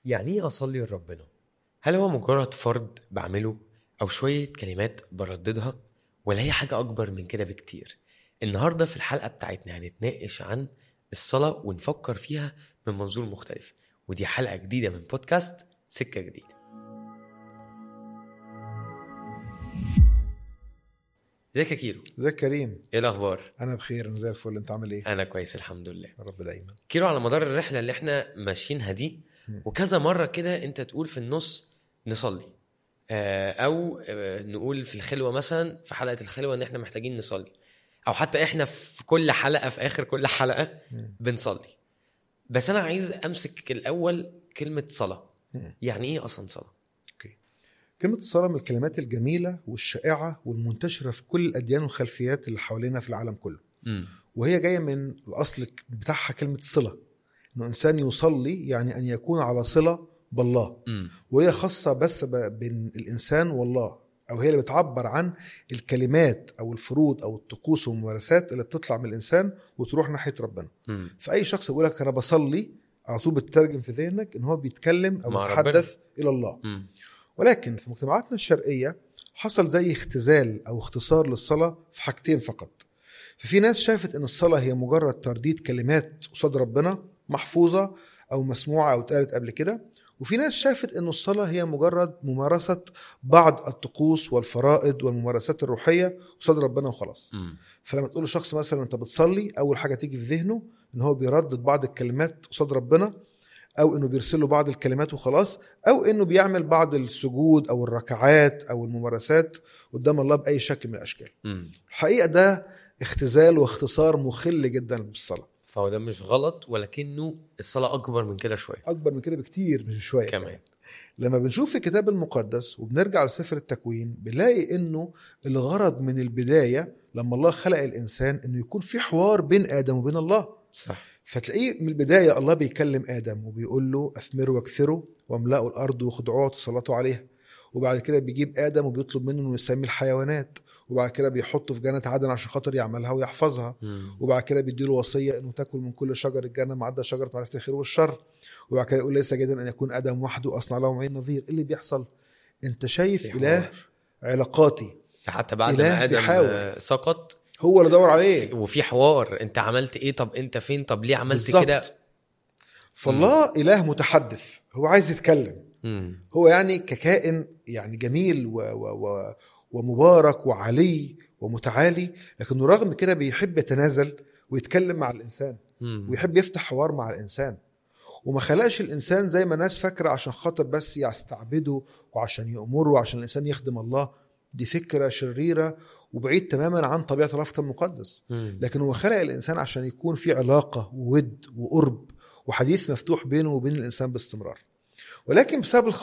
يعني ايه اصلي لربنا هل هو مجرد فرض بعمله او شويه كلمات برددها ولا هي حاجه اكبر من كده بكتير النهارده في الحلقه بتاعتنا هنتناقش عن الصلاه ونفكر فيها من منظور مختلف ودي حلقه جديده من بودكاست سكه جديده ازيك يا كيرو ازيك كريم ايه الاخبار انا بخير انا زي الفل انت عامل ايه انا كويس الحمد لله يا رب دايما كيلو على مدار الرحله اللي احنا ماشيينها دي مم. وكذا مره كده انت تقول في النص نصلي آه، او آه، نقول في الخلوه مثلا في حلقه الخلوه ان احنا محتاجين نصلي او حتى احنا في كل حلقه في اخر كل حلقه مم. بنصلي بس انا عايز امسك الاول كلمه صلاه مم. يعني ايه اصلا صلاه كلمة الصلاة من الكلمات الجميلة والشائعة والمنتشرة في كل الأديان والخلفيات اللي حوالينا في العالم كله امم وهي جاية من الأصل بتاعها كلمة صلة إنه إنسان يصلي يعني أن يكون على صلة بالله امم وهي خاصة بس ب- بين الإنسان والله أو هي اللي بتعبر عن الكلمات أو الفروض أو الطقوس والممارسات اللي بتطلع من الإنسان وتروح ناحية ربنا امم فاي شخص يقول لك انا بصلي على طول بتترجم في ذهنك ان هو بيتكلم او مع بيتحدث الى الله امم ولكن في مجتمعاتنا الشرقيه حصل زي اختزال او اختصار للصلاه في حاجتين فقط ففي ناس شافت ان الصلاه هي مجرد ترديد كلمات قصاد ربنا محفوظه او مسموعه او اتقالت قبل كده وفي ناس شافت ان الصلاه هي مجرد ممارسه بعض الطقوس والفرائض والممارسات الروحيه قصاد ربنا وخلاص امم فلما تقول لشخص مثلا انت بتصلي اول حاجه تيجي في ذهنه ان هو بيردد بعض الكلمات قصاد ربنا او انه بيرسل له بعض الكلمات وخلاص او انه بيعمل بعض السجود او الركعات او الممارسات قدام الله باي شكل من الاشكال امم الحقيقه ده اختزال واختصار مخل جدا بالصلاه فهو ده مش غلط ولكنه الصلاه اكبر من كده شويه اكبر من كده بكتير مش شويه كمان لما بنشوف في الكتاب المقدس وبنرجع لسفر التكوين بنلاقي انه الغرض من البدايه لما الله خلق الانسان انه يكون في حوار بين ادم وبين الله صح فتلاقيه من البدايه الله بيكلم ادم وبيقول له اثمروا واكثروا واملأوا الارض وخضعوها وتسلطوا عليها وبعد كده بيجيب ادم وبيطلب منه انه يسمي الحيوانات وبعد كده بيحطه في جنه عدن عشان خاطر يعملها ويحفظها امم وبعد كده بيديله وصيه انه تاكل من كل شجر الجنه ما عدا شجره معرفه الخير والشر وبعد كده يقول ليس جيدا ان يكون ادم وحده اصنع له عين نظير ايه اللي بيحصل انت شايف اله علاقاتي حتى بعد إله ما ادم بيحاول. آه، سقط هو اللي دور عليه وفي حوار انت عملت ايه طب انت فين طب ليه عملت بالظبط. كده فالله اله متحدث هو عايز يتكلم مم. هو يعني ككائن يعني جميل و و و ومبارك وعلي ومتعالي لكنه رغم كده بيحب يتنازل ويتكلم مع الانسان مم. ويحب يفتح حوار مع الانسان وما خلقش الانسان زي ما الناس فاكره عشان خاطر بس يستعبده وعشان يامره وعشان الانسان يخدم الله دي فكره شريره وبعيد تماما عن طبيعه الله في الكتاب المقدس مم. لكن هو خلق الانسان عشان يكون في علاقه وود وقرب وحديث مفتوح بينه وبين الانسان باستمرار ولكن بسبب